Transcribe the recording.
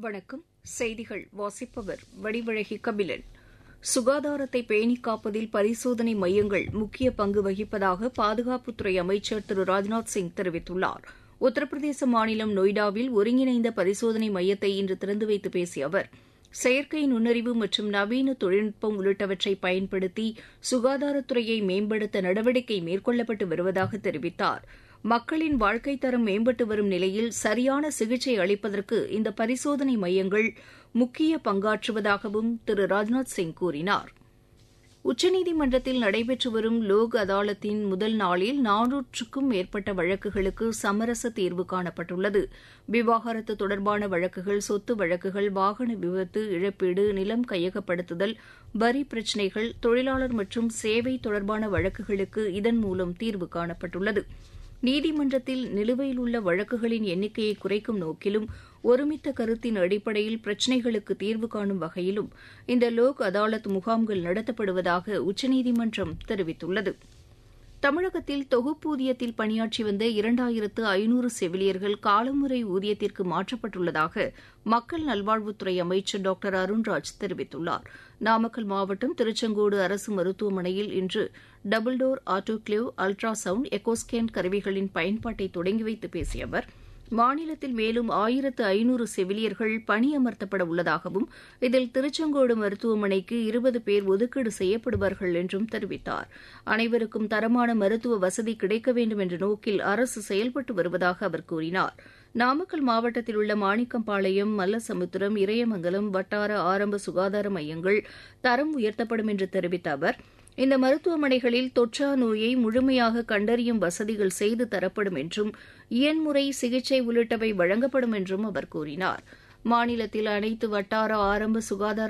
வணக்கம் செய்திகள் வாசிப்பவர் வடிவழகி கபிலன் சுகாதாரத்தை பேணிக் காப்பதில் பரிசோதனை மையங்கள் முக்கிய பங்கு வகிப்பதாக பாதுகாப்புத்துறை அமைச்சர் திரு ராஜ்நாத் சிங் தெரிவித்துள்ளார் உத்தரப்பிரதேச மாநிலம் நொய்டாவில் ஒருங்கிணைந்த பரிசோதனை மையத்தை இன்று திறந்து வைத்து பேசிய அவர் செயற்கை நுண்ணறிவு மற்றும் நவீன தொழில்நுட்பம் உள்ளிட்டவற்றை பயன்படுத்தி சுகாதாரத்துறையை மேம்படுத்த நடவடிக்கை மேற்கொள்ளப்பட்டு வருவதாக தெரிவித்தார் மக்களின் வாழ்க்கைத் தரம் மேம்பட்டு வரும் நிலையில் சரியான சிகிச்சை அளிப்பதற்கு இந்த பரிசோதனை மையங்கள் முக்கிய பங்காற்றுவதாகவும் திரு ராஜ்நாத் சிங் கூறினார் உச்சநீதிமன்றத்தில் நடைபெற்று வரும் லோக் அதாலத்தின் முதல் நாளில் நானூற்றுக்கும் மேற்பட்ட வழக்குகளுக்கு சமரச தீர்வு காணப்பட்டுள்ளது விவாகரத்து தொடர்பான வழக்குகள் சொத்து வழக்குகள் வாகன விபத்து இழப்பீடு நிலம் கையகப்படுத்துதல் வரி பிரச்சினைகள் தொழிலாளர் மற்றும் சேவை தொடர்பான வழக்குகளுக்கு இதன் மூலம் தீர்வு காணப்பட்டுள்ளது நீதிமன்றத்தில் நிலுவையில் உள்ள வழக்குகளின் எண்ணிக்கையை குறைக்கும் நோக்கிலும் ஒருமித்த கருத்தின் அடிப்படையில் பிரச்சினைகளுக்கு தீர்வு காணும் வகையிலும் இந்த லோக் அதாலத் முகாம்கள் நடத்தப்படுவதாக உச்சநீதிமன்றம் தெரிவித்துள்ளது தமிழகத்தில் தொகுப்பூதியத்தில் பணியாற்றி வந்த இரண்டாயிரத்து ஐநூறு செவிலியர்கள் காலமுறை ஊதியத்திற்கு மாற்றப்பட்டுள்ளதாக மக்கள் நல்வாழ்வுத்துறை அமைச்சர் டாக்டர் அருண்ராஜ் தெரிவித்துள்ளார் நாமக்கல் மாவட்டம் திருச்செங்கோடு அரசு மருத்துவமனையில் இன்று double door autoclave ultrasound echo scan கருவிகளின் பயன்பாட்டை தொடங்கி வைத்து பேசிய அவர் மாநிலத்தில் மேலும் ஆயிரத்து ஐநூறு செவிலியர்கள் பணியமர்த்தப்பட உள்ளதாகவும் இதில் திருச்செங்கோடு மருத்துவமனைக்கு இருபது பேர் ஒதுக்கீடு செய்யப்படுவார்கள் என்றும் தெரிவித்தார் அனைவருக்கும் தரமான மருத்துவ வசதி கிடைக்க வேண்டும் என்ற நோக்கில் அரசு செயல்பட்டு வருவதாக அவர் கூறினார் நாமக்கல் மாவட்டத்தில் உள்ள மாணிக்கம்பாளையம் மல்லசமுத்திரம் இறையமங்கலம் வட்டார ஆரம்ப சுகாதார மையங்கள் தரம் உயர்த்தப்படும் என்று தெரிவித்த அவர் இந்த மருத்துவமனைகளில் தொற்றா நோயை முழுமையாக கண்டறியும் வசதிகள் செய்து தரப்படும் என்றும் இயன்முறை சிகிச்சை உள்ளிட்டவை வழங்கப்படும் என்றும் அவர் கூறினார் மாநிலத்தில் அனைத்து வட்டார ஆரம்ப சுகாதார